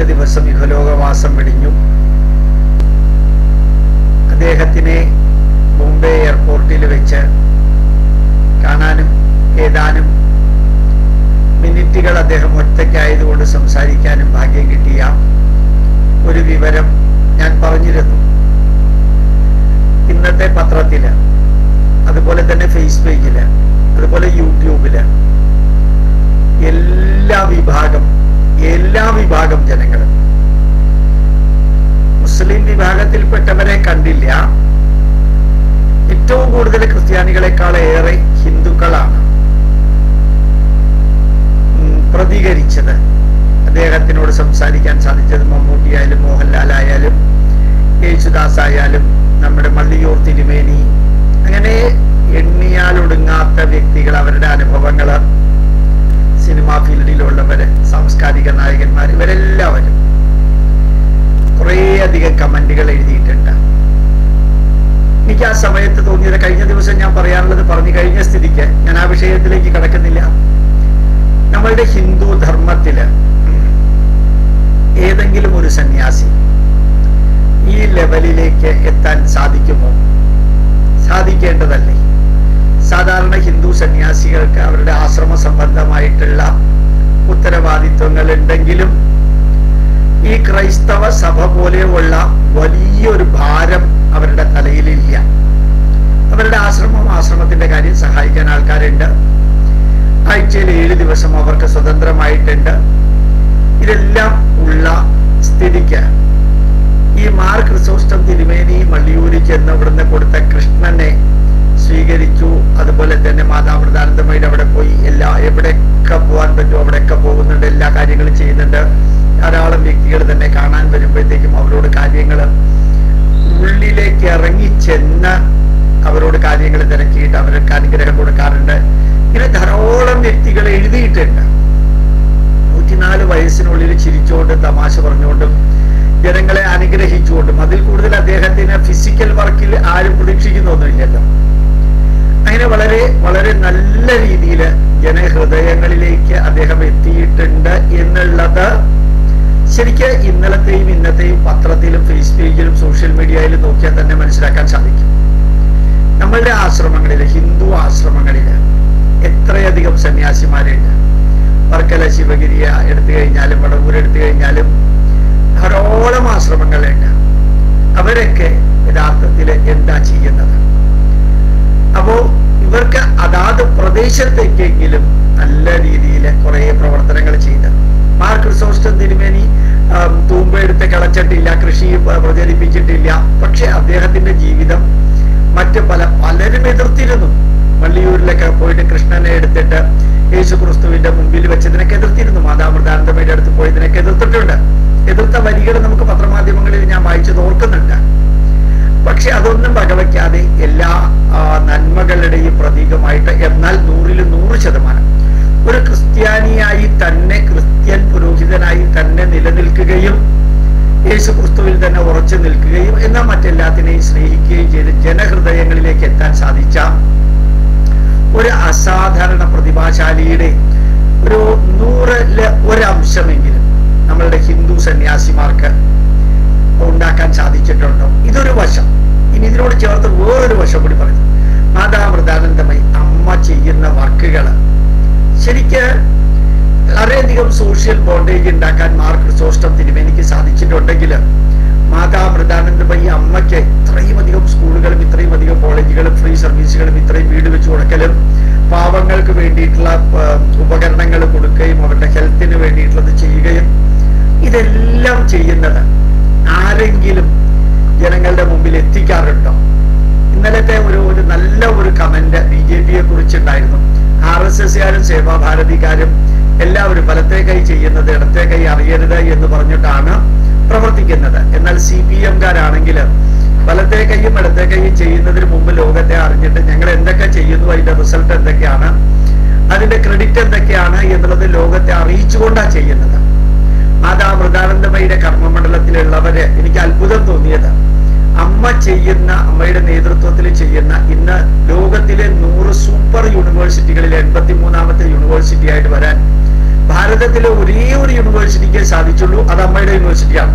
ദിവസം ഇഹലോകവാസം വെടിഞ്ഞു അദ്ദേഹത്തിനെ മുംബൈ എയർപോർട്ടിൽ വെച്ച് കാണാനും ഏതാനും മിനിറ്റുകൾ അദ്ദേഹം ഒറ്റയ്ക്കായതുകൊണ്ട് സംസാരിക്കാനും ഭാഗ്യം കിട്ടിയ ഒരു വിവരം ഞാൻ പറഞ്ഞിരുന്നു ഇന്നത്തെ പത്രത്തില് അതുപോലെ തന്നെ ഫേസ് പേജില് അതുപോലെ യൂട്യൂബില് എല്ലാ വിഭാഗം എല്ലാ വിഭാഗം ജനങ്ങളും മുസ്ലിം വിഭാഗത്തിൽപ്പെട്ടവരെ കണ്ടില്ല ഏറ്റവും കൂടുതൽ ക്രിസ്ത്യാനികളെക്കാൾ ഏറെ ഹിന്ദുക്കളാണ് ഉം, പ്രതികരിച്ചത് അദ്ദേഹത്തിനോട് സംസാരിക്കാൻ സാധിച്ചത് മമ്മൂട്ടി ആയാലും മോഹൻലാൽ ആയാലും യേശുദാസ് ആയാലും നമ്മുടെ മള്ളിയൂർ തിരുമേനി അങ്ങനെ എണ്ണിയാലൊടുങ്ങാത്ത വ്യക്തികൾ അവരുടെ അനുഭവങ്ങള് സിനിമാ ഫീൽഡിലുള്ളവര് സാംസ്കാരിക നായകന്മാർ ഇവരെല്ലാവരും കുറേയധികം കമന്റുകൾ എഴുതിയിട്ടുണ്ട് എനിക്ക് ആ സമയത്ത് തോന്നിയത് കഴിഞ്ഞ ദിവസം ഞാൻ പറയാനുള്ളത് പറഞ്ഞു കഴിഞ്ഞ സ്ഥിതിക്ക് ഞാൻ ആ വിഷയത്തിലേക്ക് കടക്കുന്നില്ല നമ്മളുടെ ഹിന്ദു ധർമ്മത്തില് ഏതെങ്കിലും ഒരു സന്യാസി ഈ ലെവലിലേക്ക് എത്താൻ സാധിക്കുമോ സാധിക്കേണ്ടതല്ലേ സാധാരണ ഹിന്ദു സന്യാസികൾക്ക് അവരുടെ ആശ്രമ സംബന്ധമായിട്ടുള്ള ഉത്തരവാദിത്വങ്ങൾ ഉണ്ടെങ്കിലും ഈ ക്രൈസ്തവ സഭ പോലെയുള്ള വലിയൊരു ഭാരം അവരുടെ തലയിലില്ല അവരുടെ ആശ്രമം ആശ്രമത്തിന്റെ കാര്യം സഹായിക്കാൻ ആൾക്കാരുണ്ട് ആഴ്ചയിൽ ഏഴ് ദിവസം അവർക്ക് സ്വതന്ത്രമായിട്ടുണ്ട് ഇതെല്ലാം ഉള്ള സ്ഥിതിക്ക് ഈ മാർ ക്രിസോസ്റ്റം തിരുമേനി മള്ളിയൂരിൽ ചെന്ന് ഇവിടുന്ന് കൊടുത്ത കൃഷ്ണനെ സ്വീകരിച്ചു അതുപോലെ തന്നെ മാതാമൃതാനന്ദമയുടെ അവിടെ പോയി എല്ലാ എവിടെയൊക്കെ പോകാൻ പറ്റുമോ അവിടെയൊക്കെ പോകുന്നുണ്ട് എല്ലാ കാര്യങ്ങളും ചെയ്യുന്നുണ്ട് ധാരാളം വ്യക്തികൾ തന്നെ കാണാൻ വരുമ്പോഴത്തേക്കും അവരോട് കാര്യങ്ങൾ ഉള്ളിലേക്ക് ഇറങ്ങി ചെന്ന് അവരോട് കാര്യങ്ങൾ തിരക്കിയിട്ട് അവർക്ക് അനുഗ്രഹം കൊടുക്കാറുണ്ട് ഇങ്ങനെ ധാരാളം വ്യക്തികൾ എഴുതിയിട്ടുണ്ട് നൂറ്റിനാല് വയസ്സിനുള്ളിൽ ചിരിച്ചുകൊണ്ടും തമാശ പറഞ്ഞുകൊണ്ടും ജനങ്ങളെ അനുഗ്രഹിച്ചുകൊണ്ടും അതിൽ കൂടുതൽ അദ്ദേഹത്തിന് ഫിസിക്കൽ വർക്കിൽ ആരും പ്രതീക്ഷിക്കുന്നൊന്നുമില്ലല്ലോ അങ്ങനെ വളരെ വളരെ നല്ല രീതിയിൽ ജനഹൃദയങ്ങളിലേക്ക് അദ്ദേഹം എത്തിയിട്ടുണ്ട് എന്നുള്ളത് ശരിക്ക് ഇന്നലത്തെയും ഇന്നത്തെയും പത്രത്തിലും ഫേസ് പേജിലും സോഷ്യൽ മീഡിയയിലും നോക്കിയാൽ തന്നെ മനസ്സിലാക്കാൻ സാധിക്കും നമ്മളുടെ ആശ്രമങ്ങളില് ഹിന്ദു ആശ്രമങ്ങളില് എത്രയധികം സന്യാസിമാരുണ്ട് വർക്കല ശിവഗിരിയ എടുത്തു കഴിഞ്ഞാലും വടവൂർ എടുത്തു കഴിഞ്ഞാലും ധാരാളം ആശ്രമങ്ങളുണ്ട് അവരൊക്കെ യഥാർത്ഥത്തിൽ എന്താ ചെയ്യുന്നത് അപ്പോ ഇവർക്ക് അതാത് പ്രദേശത്തേക്കെങ്കിലും നല്ല രീതിയിൽ കുറെ പ്രവർത്തനങ്ങൾ ചെയ്ത് മാർ ക്രിസോസ്റ്റം തിരുമേനി ആം, തൂമ്പ എടുത്ത് കളച്ചിട്ടില്ല കൃഷി പ- പ്രചരിപ്പിച്ചിട്ടില്ല പക്ഷെ അദ്ദേഹത്തിന്റെ ജീവിതം മറ്റ് പല പലരും എതിർത്തിരുന്നു വള്ളിയൂരിലൊക്കെ പോയിട്ട് കൃഷ്ണനെ എടുത്തിട്ട് യേശു ക്രിസ്തുവിന്റെ മുമ്പിൽ വെച്ചതിനൊക്കെ എതിർത്തിരുന്നു മാതാമൃതാനന്ദമയുടെ അടുത്ത് പോയതിനൊക്കെ എതിർത്തിട്ടുണ്ട് എതിർത്ത വരികൾ നമുക്ക് പത്രമാധ്യമങ്ങളിൽ ഞാൻ വായിച്ചത് ഓർക്കുന്നുണ്ട് പക്ഷെ അതൊന്നും വകവയ്ക്കാതെ എല്ലാ ആ, നന്മകളുടെയും പ്രതീകമായിട്ട് എന്നാൽ നൂറിൽ നൂറ് ശതമാനം ഒരു ക്രിസ്ത്യാനിയായി തന്നെ ക്രിസ്ത്യൻ പുരോഹിതനായി തന്നെ നിലനിൽക്കുകയും യേശു ക്രിസ്തുവിൽ തന്നെ ഉറച്ചു നിൽക്കുകയും എന്നാൽ മറ്റെല്ലാത്തിനെയും സ്നേഹിക്കുകയും ചെയ്ത് ജനഹൃദയങ്ങളിലേക്ക് എത്താൻ സാധിച്ച ഒരു അസാധാരണ പ്രതിഭാശാലിയുടെ ഒരു നൂറില് ഒരംശമെങ്കിലും നമ്മളുടെ ഹിന്ദു സന്യാസിമാർക്ക് ഉണ്ടാക്കാൻ സാധിച്ചിട്ടുണ്ടോ ഇതൊരു വശം ഇനി ഇതിനോട് ചേർത്ത് വേറൊരു വശം കൂടി പറയുന്നു മാതാമൃതാനന്ദമയി അമ്മ ചെയ്യുന്ന വർക്കുകൾ ശരിക്ക് വളരെയധികം സോഷ്യൽ ബോണ്ടേജ് ഉണ്ടാക്കാൻ മാർക്ക് ക്രിസോസ്റ്റം തിരുമേനിക്ക് സാധിച്ചിട്ടുണ്ടെങ്കിൽ മാതാമൃതാനന്ദമയി അമ്മയ്ക്ക് ഇത്രയും അധികം സ്കൂളുകളും ഇത്രയും അധികം കോളേജുകളും ഫ്രീ സർവീസുകളും ഇത്രയും വീട് വെച്ച് കൊടുക്കലും പാവങ്ങൾക്ക് വേണ്ടിയിട്ടുള്ള ആ, ഉപകരണങ്ങൾ കൊടുക്കുകയും അവരുടെ ഹെൽത്തിന് വേണ്ടിയിട്ടുള്ളത് ചെയ്യുകയും ഇതെല്ലാം ചെയ്യുന്നത് ആരെങ്കിലും ജനങ്ങളുടെ മുമ്പിൽ എത്തിക്കാറുണ്ടോ ഇന്നലത്തെ ഒരു ഒരു നല്ല ഒരു കമന്റ് ബി ജെ പിയെ കുറിച്ചുണ്ടായിരുന്നു ആർ എസ് എസ്കാരും സേവാഭാരതിക്കാരും എല്ലാവരും വലത്തെ കൈ ചെയ്യുന്നത് ഇടത്തെ കൈ അറിയരുത് എന്ന് പറഞ്ഞിട്ടാണ് പ്രവർത്തിക്കുന്നത് എന്നാൽ സി പി എംകാരാണെങ്കിൽ വലത്തെ കൈയും ഇടത്തെ കൈയും ചെയ്യുന്നതിന് മുമ്പ് ലോകത്തെ അറിഞ്ഞിട്ട് ഞങ്ങൾ എന്തൊക്കെ ചെയ്യുന്നു അതിന്റെ റിസൾട്ട് എന്തൊക്കെയാണ് അതിന്റെ ക്രെഡിറ്റ് എന്തൊക്കെയാണ് എന്നുള്ളത് ലോകത്തെ അറിയിച്ചുകൊണ്ടാണ് ചെയ്യുന്നത് മാതാ മൃതാനന്ദമയുടെ കർമ്മമണ്ഡലത്തിലുള്ളവര് എനിക്ക് അത്ഭുതം തോന്നിയത് അമ്മ ചെയ്യുന്ന അമ്മയുടെ നേതൃത്വത്തിൽ ചെയ്യുന്ന ഇന്ന് ലോകത്തിലെ നൂറ് സൂപ്പർ യൂണിവേഴ്സിറ്റികളിൽ എൺപത്തി മൂന്നാമത്തെ യൂണിവേഴ്സിറ്റി ആയിട്ട് വരാൻ ഭാരതത്തിലെ ഒരേ ഒരു യൂണിവേഴ്സിറ്റിക്ക് സാധിച്ചുള്ളൂ അത് അമ്മയുടെ യൂണിവേഴ്സിറ്റിയാണ്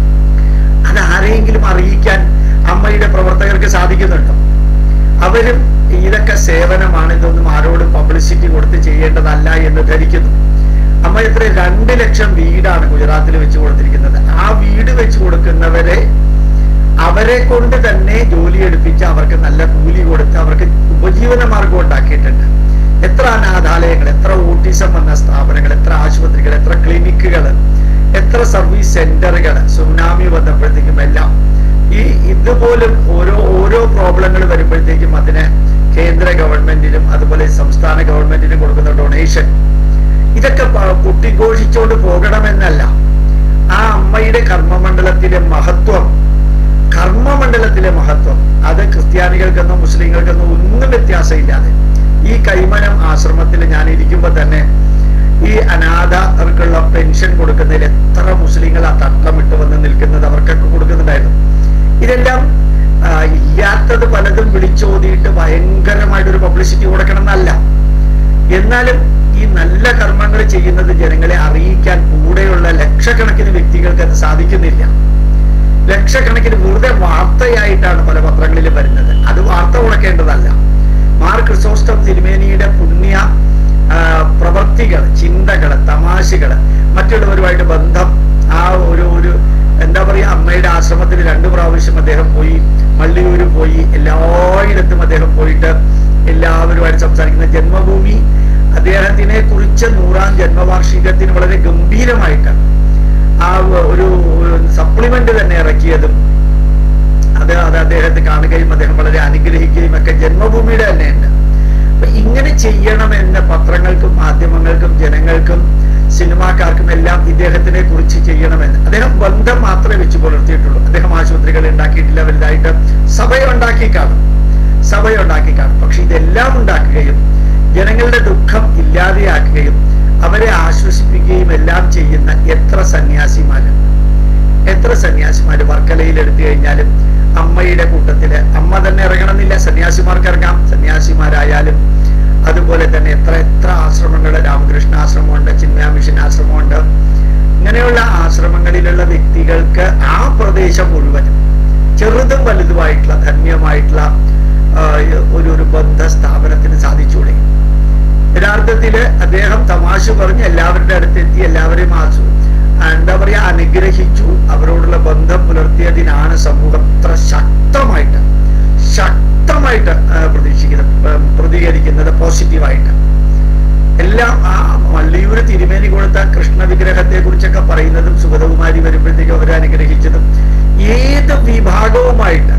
അത് ആരെയെങ്കിലും അറിയിക്കാൻ അമ്മയുടെ പ്രവർത്തകർക്ക് സാധിക്കുന്നുണ്ടോ അവരും ഇതൊക്കെ സേവനമാണ് ഇതൊന്നും ആരോടും പബ്ലിസിറ്റി കൊടുത്ത് ചെയ്യേണ്ടതല്ല എന്ന് ധരിക്കുന്നു അമ്മ എത്ര രണ്ട് ലക്ഷം വീടാണ് ഗുജറാത്തിൽ വെച്ച് കൊടുത്തിരിക്കുന്നത് ആ വീട് വെച്ച് കൊടുക്കുന്നവരെ അവരെ കൊണ്ട് തന്നെ ജോലി എടുപ്പിച്ച് അവർക്ക് നല്ല കൂലി കൊടുത്ത് അവർക്ക് ഉപജീവന മാർഗം ഉണ്ടാക്കിയിട്ടുണ്ട് എത്ര അനാഥാലയങ്ങൾ എത്ര ഓട്ടിസം വന്ന സ്ഥാപനങ്ങൾ എത്ര ആശുപത്രികൾ എത്ര ക്ലിനിക്കുകൾ എത്ര സർവീസ് സെന്ററുകൾ സുനാമി വന്നപ്പോഴത്തേക്കും എല്ലാം ഈ ഇതുപോലും ഓരോ ഓരോ പ്രോബ്ലങ്ങൾ വരുമ്പോഴത്തേക്കും അതിന് കേന്ദ്ര ഗവൺമെന്റിനും അതുപോലെ സംസ്ഥാന ഗവൺമെന്റിനും കൊടുക്കുന്ന ഡൊണേഷൻ ഇതൊക്കെ പ- പൊട്ടിഘോഷിച്ചുകൊണ്ട് പോകണമെന്നല്ല ആ അമ്മയുടെ കർമ്മമണ്ഡലത്തിലെ മഹത്വം കർമ്മമണ്ഡലത്തിലെ മഹത്വം അത് ക്രിസ്ത്യാനികൾക്കെന്നോ മുസ്ലിങ്ങൾക്കെന്നോ ഒന്നും വ്യത്യാസമില്ലാതെ ഈ കൈമനം ആശ്രമത്തിൽ ഞാൻ ഇരിക്കുമ്പോ തന്നെ ഈ അനാഥർക്കുള്ള പെൻഷൻ കൊടുക്കുന്നതിൽ എത്ര മുസ്ലിങ്ങൾ ആ തട്ടമിട്ട് വന്ന് നിൽക്കുന്നത് അവർക്കൊക്കെ കൊടുക്കുന്നുണ്ടായിരുന്നു ഇതെല്ലാം ആ, ഇല്ലാത്തത് പലതും വിളിച്ചോതിയിട്ട് ഭയങ്കരമായിട്ടൊരു പബ്ലിസിറ്റി കൊടുക്കണം എന്നല്ല എന്നാലും ഈ നല്ല കർമ്മങ്ങൾ ചെയ്യുന്നത് ജനങ്ങളെ അറിയിക്കാൻ കൂടെയുള്ള ലക്ഷക്കണക്കിന് വ്യക്തികൾക്ക് അത് സാധിക്കുന്നില്ല ലക്ഷക്കണക്കിന് വെറുതെ വാർത്തയായിട്ടാണ് പല പത്രങ്ങളിലും വരുന്നത് അത് വാർത്ത കൊടുക്കേണ്ടതല്ല മാർ ക്രിസോസ്റ്റം തിരുമേനിയുടെ പുണ്യ ആ, പ്രവൃത്തികൾ ചിന്തകൾ തമാശകൾ മറ്റുള്ളവരുമായിട്ട് ബന്ധം ആ ഒരു ഒരു എന്താ പറയാ അമ്മയുടെ ആശ്രമത്തിൽ രണ്ടു പ്രാവശ്യം അദ്ദേഹം പോയി മള്ളിയൂര് പോയി എല്ലായിടത്തും അദ്ദേഹം പോയിട്ട് എല്ലാവരുമായിട്ട് സംസാരിക്കുന്ന ജന്മഭൂമി അദ്ദേഹത്തിനെ കുറിച്ച് നൂറാം ജന്മവാർഷികത്തിന് വളരെ ഗംഭീരമായിട്ട് ആ ഒരു സപ്ലിമെന്റ് തന്നെ ഇറക്കിയതും അത് അത് അദ്ദേഹത്തെ കാണുകയും അദ്ദേഹം വളരെ അനുഗ്രഹിക്കുകയും ഒക്കെ ജന്മഭൂമിയുടെ തന്നെയുണ്ട് അപ്പൊ ഇങ്ങനെ ചെയ്യണമെന്ന് പത്രങ്ങൾക്കും മാധ്യമങ്ങൾക്കും ജനങ്ങൾക്കും സിനിമാക്കാർക്കും എല്ലാം ഇദ്ദേഹത്തിനെ കുറിച്ച് ചെയ്യണമെന്ന് അദ്ദേഹം ബന്ധം മാത്രമേ വെച്ച് പുലർത്തിയിട്ടുള്ളൂ അദ്ദേഹം ആശുപത്രികൾ ഉണ്ടാക്കിയിട്ടില്ല വലുതായിട്ട് സഭയുണ്ടാക്കി കാണും സഭയുണ്ടാക്കി കാണും പക്ഷെ ഇതെല്ലാം ഉണ്ടാക്കുകയും ജനങ്ങളുടെ ദുഃഖം ഇല്ലാതെയാക്കുകയും അവരെ ആശ്വസിപ്പിക്കുകയും എല്ലാം ചെയ്യുന്ന എത്ര സന്യാസിമാരുണ്ട് എത്ര സന്യാസിമാര് വർക്കലയിൽ എടുത്തു കഴിഞ്ഞാലും അമ്മയുടെ കൂട്ടത്തില് അമ്മ തന്നെ ഇറങ്ങണമെന്നില്ല സന്യാസിമാർക്ക് ഇറങ്ങാം സന്യാസിമാരായാലും അതുപോലെ തന്നെ എത്ര എത്ര ആശ്രമങ്ങൾ രാമകൃഷ്ണ ആശ്രമമുണ്ട് ചിന്മയ മിഷൻ ആശ്രമമുണ്ട് ഇങ്ങനെയുള്ള ആശ്രമങ്ങളിലുള്ള വ്യക്തികൾക്ക് ആ പ്രദേശം മുഴുവനും ചെറുതും വലുതുമായിട്ടുള്ള ധന്യമായിട്ടുള്ള ആ, ഒരു ഒരു ബന്ധ സ്ഥാപനത്തിന് സാധിച്ചൂടെ യഥാർത്ഥത്തില് അദ്ദേഹം തമാശ പറഞ്ഞ് എല്ലാവരുടെ അടുത്തെത്തി എല്ലാവരെയും ആസു ആ, എന്താ പറയാ അനുഗ്രഹിച്ചു അവരോടുള്ള ബന്ധം പുലർത്തിയതിനാണ് സമൂഹം ഇത്ര ശക്തമായിട്ട് ശക്തമായിട്ട് ആ, പ്രതീക്ഷിക്കുന്നത് ആ, പ്രതികരിക്കുന്നത് പോസിറ്റീവായിട്ട് എല്ലാം ആ വള്ളിയൂര് തിരുമേനി കൊടുത്ത കൃഷ്ണ വിഗ്രഹത്തെ കുറിച്ചൊക്കെ പറയുന്നതും സുഗതകുമാരി വരുമ്പോഴത്തേക്കും അവരെ അനുഗ്രഹിച്ചതും ഏത് വിഭാഗവുമായിട്ട്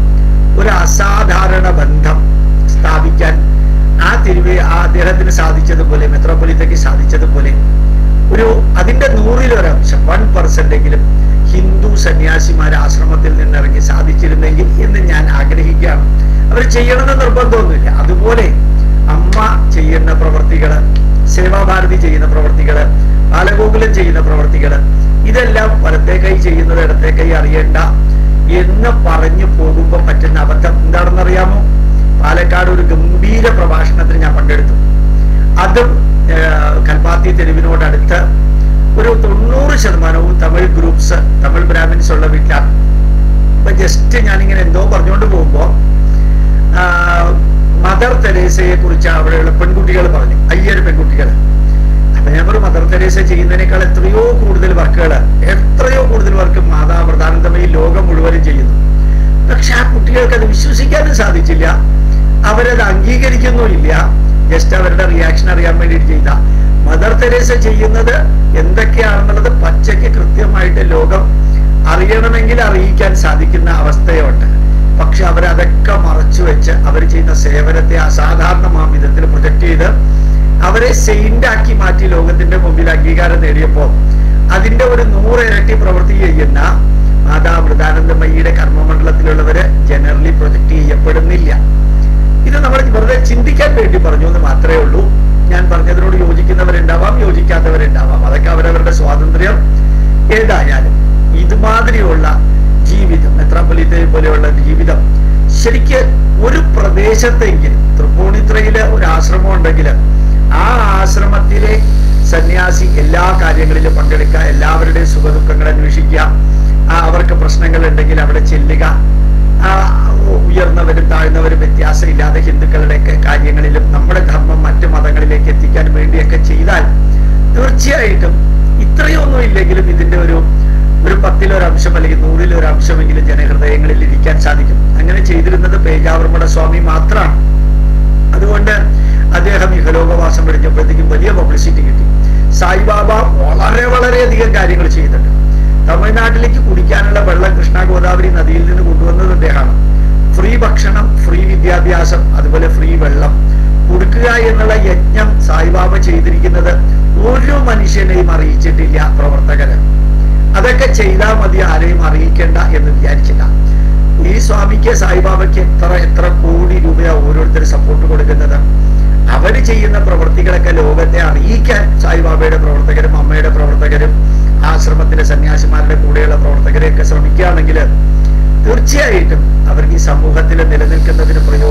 ഒരു അസാധാരണ ബന്ധം സ്ഥാപിക്കാൻ ആ തിരുവേ ആ അദ്ദേഹത്തിന് സാധിച്ചതുപോലെ മെത്രോപൊലിത്തയ്ക്ക് സാധിച്ചതുപോലെ ഒരു അതിന്റെ നൂറിലൊരംശം വൺ പെർസെന്റ് എങ്കിലും ഹിന്ദു സന്യാസിമാർ ആശ്രമത്തിൽ നിന്നിറങ്ങി സാധിച്ചിരുന്നെങ്കിൽ എന്ന് ഞാൻ ആഗ്രഹിക്കുകയാണ് അവർ ചെയ്യണമെന്ന് നിർബന്ധമൊന്നുമില്ല അതുപോലെ അമ്മ ചെയ്യുന്ന പ്രവർത്തികള് സേവാഭാരതി ചെയ്യുന്ന പ്രവർത്തികള് ബാലഗോകുലം ചെയ്യുന്ന പ്രവർത്തികള് ഇതെല്ലാം വലത്തെ കൈ ചെയ്യുന്നത് ഇടത്തെ കൈ അറിയേണ്ട എന്ന് പറഞ്ഞു പോകുമ്പോൾ പറ്റുന്ന അബദ്ധം എന്താണെന്നറിയാമോ പാലക്കാട് ഒരു ഗംഭീര പ്രഭാഷണത്തിന് ഞാൻ പങ്കെടുത്തു അതും ഏർ, കൽപ്പാത്തി തെരുവിനോടടുത്ത് ഒരു തൊണ്ണൂറ് ശതമാനവും തമിഴ് ഗ്രൂപ്പ്സ് തമിഴ് ബ്രാഹ്മിൻസ് ഉള്ള വീട്ടിലാണ് അപ്പൊ ജസ്റ്റ് ഞാനിങ്ങനെ എന്തോ പറഞ്ഞുകൊണ്ട് പോകുമ്പോ ആ, മദർ തെരേസയെ കുറിച്ച് അവിടെയുള്ള പെൺകുട്ടികൾ പറഞ്ഞു അയ്യര് പെൺകുട്ടികൾ അപ്പൊ ഞാൻ പറഞ്ഞു മദർ തെരേസ ചെയ്യുന്നതിനേക്കാൾ എത്രയോ കൂടുതൽ വർക്കുകൾ എത്രയോ കൂടുതൽ വർക്ക് മാതാ പ്രധാനതമയി ലോകം മുഴുവനും ചെയ്യുന്നു പക്ഷെ ആ കുട്ടികൾക്ക് അത് വിശ്വസിക്കാനും സാധിച്ചില്ല അവരത് അംഗീകരിക്കുന്നുമില്ല ജസ്റ്റ് അവരുടെ റിയാക്ഷൻ അറിയാൻ വേണ്ടിയിട്ട് ചെയ്ത മദർ തെരേസ ചെയ്യുന്നത് എന്തൊക്കെയാണെന്നുള്ളത് പച്ചയ്ക്ക് കൃത്യമായിട്ട് ലോകം അറിയണമെങ്കിൽ അറിയിക്കാൻ സാധിക്കുന്ന അവസ്ഥയുണ്ട് പക്ഷെ അവരതൊക്കെ മറച്ചു വെച്ച് അവർ ചെയ്യുന്ന സേവനത്തെ അസാധാരണമാം വിധത്തിൽ പ്രൊജക്ട് ചെയ്ത് അവരെ സെയിന്റ് ആക്കി മാറ്റി ലോകത്തിന്റെ മുമ്പിൽ അംഗീകാരം നേടിയപ്പോ അതിന്റെ ഒരു നൂറ് ഇരട്ടി പ്രവൃത്തി ചെയ്യുന്ന മാതാ മൃദാനന്ദമയിയുടെ കർമ്മമണ്ഡലത്തിലുള്ളവര് ജനറലി പ്രൊജക്ട് ചെയ്യപ്പെടുന്നില്ല ഇത് നമ്മൾ വെറുതെ ചിന്തിക്കാൻ വേണ്ടി പറഞ്ഞു എന്ന് മാത്രമേ ഉള്ളൂ ഞാൻ പറഞ്ഞതിനോട് യോജിക്കുന്നവരുണ്ടാവാം യോജിക്കാത്തവരുണ്ടാവാം അതൊക്കെ അവരവരുടെ സ്വാതന്ത്ര്യം ഏതായാലും ഇതുമാതിരിയുള്ള ജീവിതം മെത്രാപ്പൊലീത്തെ പോലെയുള്ള ജീവിതം ശരിക്ക് ഒരു പ്രദേശത്തെങ്കിലും തൃപ്പൂണിത്രയില് ഒരു ആശ്രമം ഉണ്ടെങ്കിൽ ആ ആശ്രമത്തിലെ സന്യാസി എല്ലാ കാര്യങ്ങളിലും പങ്കെടുക്കുക എല്ലാവരുടെയും സുഖദുഃഖങ്ങൾ അന്വേഷിക്കുക ആ, അവർക്ക് പ്രശ്നങ്ങൾ ഉണ്ടെങ്കിൽ അവിടെ ചെല്ലുക ആ, ഉയർന്നവരും താഴ്ന്നവരും വ്യത്യാസമില്ലാതെ ഹിന്ദുക്കളുടെയൊക്കെ കാര്യങ്ങളിലും നമ്മുടെ ധർമ്മം മറ്റു മതങ്ങളിലേക്ക് എത്തിക്കാൻ വേണ്ടിയൊക്കെ ചെയ്താൽ തീർച്ചയായിട്ടും ഇത്രയൊന്നും ഇല്ലെങ്കിലും ഇതിന്റെ ഒരു ഒരു പത്തിലൊരംശം അല്ലെങ്കിൽ നൂറിലൊരംശമെങ്കിലും ജനഹൃദയങ്ങളിൽ ഇരിക്കാൻ സാധിക്കും അങ്ങനെ ചെയ്തിരുന്നത് പേജാവർമ്മയുടെ സ്വാമി മാത്രമാണ് അതുകൊണ്ട് അദ്ദേഹം ഇഹലോകവാസം കഴിഞ്ഞപ്പോഴത്തേക്കും വലിയ പബ്ലിസിറ്റി കിട്ടി സായിബാബ വളരെ വളരെയധികം കാര്യങ്ങൾ ചെയ്യുന്നുണ്ട് തമിഴ്നാട്ടിലേക്ക് കുടിക്കാനുള്ള വെള്ളം കൃഷ്ണ ഗോദാവരി നദിയിൽ നിന്ന് കൊണ്ടുവന്നത് അദ്ദേഹമാണ് ഫ്രീ ഭക്ഷണം ഫ്രീ വിദ്യാഭ്യാസം അതുപോലെ ഫ്രീ വെള്ളം കൊടുക്കുക എന്നുള്ള യജ്ഞം സായിബാബ ചെയ്തിരിക്കുന്നത് ഒരു മനുഷ്യനെയും അറിയിച്ചിട്ടില്ല പ്രവർത്തകര് അതൊക്കെ ചെയ്താൽ മതി ആരെയും അറിയിക്കേണ്ട എന്ന് വിചാരിച്ചില്ല ഈ സ്വാമിക്ക് സായിബാബയ്ക്ക് എത്ര എത്ര കോടി രൂപയാ ഓരോരുത്തർ സപ്പോർട്ട് കൊടുക്കുന്നത് അവര് ചെയ്യുന്ന പ്രവൃത്തികളൊക്കെ ലോകത്തെ അറിയിക്കാൻ സായിബാബയുടെ പ്രവർത്തകരും അമ്മയുടെ പ്രവർത്തകരും ആശ്രമത്തിലെ സന്യാസിമാരുടെ കൂടെയുള്ള പ്രവർത്തകരെയൊക്കെ ശ്രമിക്കുകയാണെങ്കിൽ തീർച്ചയായിട്ടും അവർക്ക് ഈ സമൂഹത്തിൽ നിലനിൽക്കുന്നതിന് പ്രയോജനം